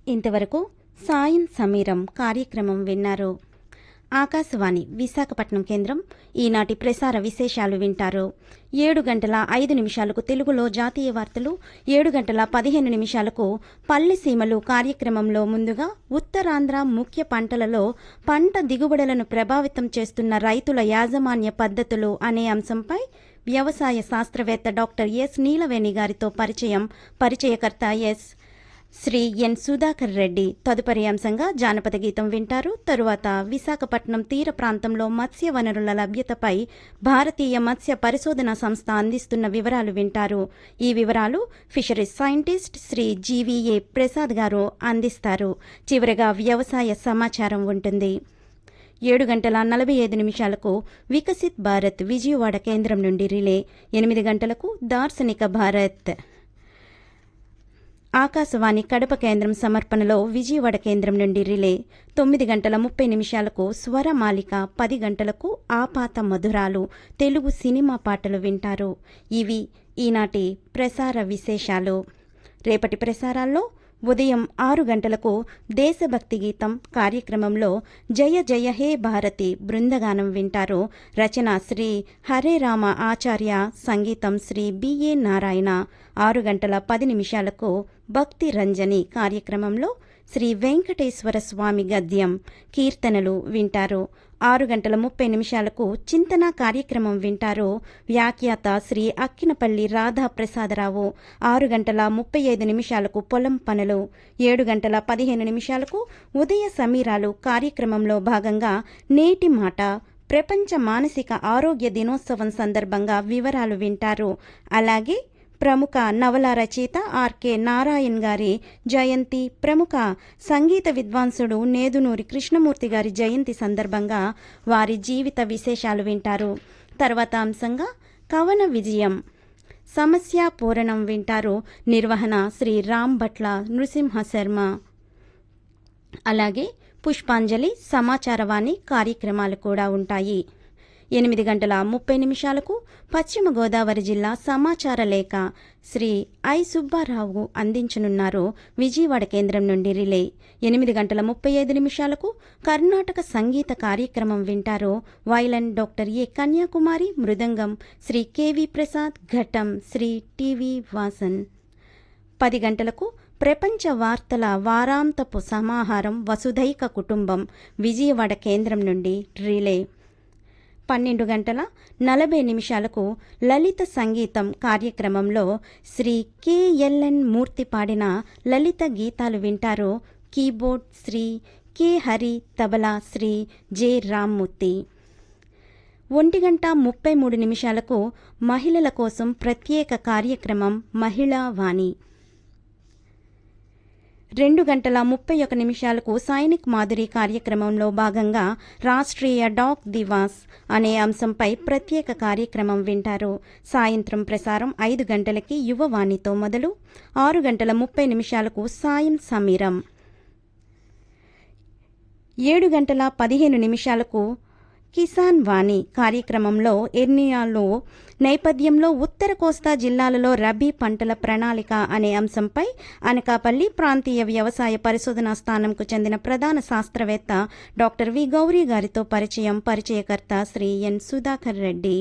ఇంతవరకు సాయం సమీరం కార్యక్రమం విన్నారు ఆకాశవాణి విశాఖపట్నం కేంద్రం ఈనాటి ప్రసార విశేషాలు వింటారు ఏడు గంటల ఐదు నిమిషాలకు తెలుగులో జాతీయ వార్తలు ఏడు గంటల పదిహేను నిమిషాలకు పల్లె సీమలు కార్యక్రమంలో ముందుగా ఉత్తరాంధ్ర ముఖ్య పంటలలో పంట దిగుబడులను ప్రభావితం చేస్తున్న రైతుల యాజమాన్య పద్ధతులు అనే అంశంపై వ్యవసాయ శాస్త్రవేత్త డాక్టర్ ఎస్ నీలవేణి గారితో పరిచయం పరిచయకర్త ఎస్ శ్రీ ఎన్ సుధాకర్ రెడ్డి తదుపరి అంశంగా జానపద గీతం వింటారు తరువాత విశాఖపట్నం తీర ప్రాంతంలో మత్స్య వనరుల లభ్యతపై భారతీయ మత్స్య పరిశోధన సంస్థ అందిస్తున్న వివరాలు వింటారు ఈ వివరాలు fisheries scientist Shri G V A Prasad గారు అందిస్తారు చివరగా వ్యవసాయ సమాచారం ఉంటుంది ఏడు గంటల నలభై ఐదు నిమిషాలకు వికసిత్ భారత్ విజయవాడ కేంద్రం నుండి రిలే ఎనిమిది గంటలకు దార్శనిక భారత్ ఆకాశవాణి కడప కేంద్రం సమర్పణలో విజయవాడ కేంద్రం నుండి రిలే తొమ్మిది గంటల ముప్పై నిమిషాలకు స్వరమాలిక పది గంటలకు ఆపాత మధురాలు తెలుగు సినిమా పాటలు వింటారు ఇవి ఈనాటి ప్రసార విశేషాలు రేపటి ప్రసారాల్లో ఉదయం ఆరు గంటలకు దేశభక్తి గీతం కార్యక్రమంలో జయ జయ హే భారతి బృందగానం వింటారు రచన శ్రీ హరే రామ ఆచార్య సంగీతం శ్రీ బిఏ నారాయణ ఆరు గంటల పది నిమిషాలకు భక్తి రంజని కార్యక్రమంలో శ్రీ వెంకటేశ్వర స్వామి గద్యం కీర్తనలు వింటారు ఆరు గంటల ముప్పై నిమిషాలకు చింతన కార్యక్రమం వింటారు వ్యాఖ్యాత శ్రీ అక్కినపల్లి రాధా ప్రసాదరావు ఆరు గంటల ముప్పై ఐదు నిమిషాలకు పొలం పనులు ఏడు గంటల పదిహేను నిమిషాలకు ఉదయ సమీరాలు కార్యక్రమంలో భాగంగా నేటి మాట ప్రపంచ మానసిక ఆరోగ్య దినోత్సవం సందర్భంగా వివరాలు వింటారు అలాగే ప్రముఖ నవల రచయిత ఆర్కే నారాయణ్ గారి జయంతి ప్రముఖ సంగీత విద్వాంసుడు నేదునూరి కృష్ణమూర్తి గారి జయంతి సందర్భంగా వారి జీవిత విశేషాలు వింటారు తర్వాత అంశంగా కవన విజయం సమస్య పూరణం వింటారు నిర్వహణ శ్రీ రామ్ భట్ల నృసింహ శర్మ అలాగే పుష్పాంజలి సమాచారవాణి కార్యక్రమాలు కూడా ఉంటాయి ఎనిమిది గంటల ముప్పై నిమిషాలకు పశ్చిమ గోదావరి జిల్లా సమాచార లేఖ శ్రీ ఐ సుబ్బారావు అందించనున్నారు విజయవాడ కేంద్రం నుండి రిలే ఎనిమిది గంటల ముప్పై ఐదు నిమిషాలకు కర్ణాటక సంగీత కార్యక్రమం వింటారు violin doctor A Kanyakumari mridangam Shri K V Prasad ghatam Shri TV Vasan పది గంటలకు ప్రపంచ వార్తల వారాంతపు సమాహారం వసుధైక కుటుంబం విజయవాడ కేంద్రం నుండి రిలే పన్నెండు గంటల నలభై నిమిషాలకు లలిత సంగీతం కార్యక్రమంలో శ్రీ కెఎల్ఎన్ మూర్తి పాడిన లలిత గీతాలు వింటారు keyboard Shri K Hari tabla Shri J Rammurthy ఒంటి గంట ముప్పై మూడు నిమిషాలకు మహిళల కోసం ప్రత్యేక కార్యక్రమం మహిళా వాణి రెండు గంటల ముప్పై ఒక నిమిషాలకు సైనిక్ మాధురి కార్యక్రమంలో భాగంగా రాష్ట్రీయ డాక్ దివాస్ అనే అంశంపై ప్రత్యేక కార్యక్రమం వింటారు సాయంత్రం ప్రసారం ఐదు గంటలకి యువవాణితో మొదలు ఆరు గంటల ముప్పై నిమిషాలకు సాయం సమీరం ఏడు గంటల పదిహేను నిమిషాలకు కిసాన్ వాణి కార్యక్రమంలో ఎర్నియాలో నేపథ్యంలో ఉత్తర కోస్తా జిల్లాలలో రబీ పంటల ప్రణాళిక అనే అంశంపై అనకాపల్లి ప్రాంతీయ వ్యవసాయ పరిశోధనా స్థానంకు చెందిన ప్రధాన శాస్త్రవేత్త డాక్టర్ వి గౌరీ గారితో పరిచయం పరిచయకర్త శ్రీ ఎన్ సుధాకర్ రెడ్డి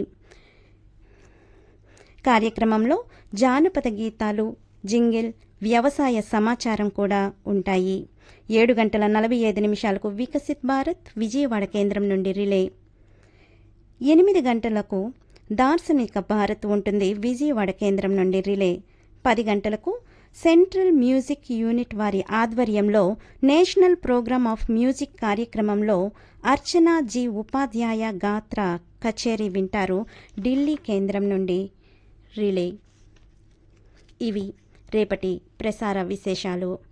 కార్యక్రమంలో జానపద గీతాలు జింగిల్ వ్యవసాయ సమాచారం కూడా ఉంటాయి ఏడు గంటల నలభై ఐదు నిమిషాలకు వికసిత్ భారత్ విజయవాడ కేంద్రం నుండి రిలే ఎనిమిది గంటలకు దార్శనిక భారత్ ఉంటుంది విజయవాడ కేంద్రం నుండి రిలే పది గంటలకు సెంట్రల్ మ్యూజిక్ యూనిట్ వారి ఆధ్వర్యంలో నేషనల్ ప్రోగ్రామ్ ఆఫ్ మ్యూజిక్ కార్యక్రమంలో అర్చనా జీ ఉపాధ్యాయ గాత్ర కచేరీ వింటారు ఢిల్లీ కేంద్రం నుండి రిలే ఇవి రేపటి ప్రసార విశేషాలు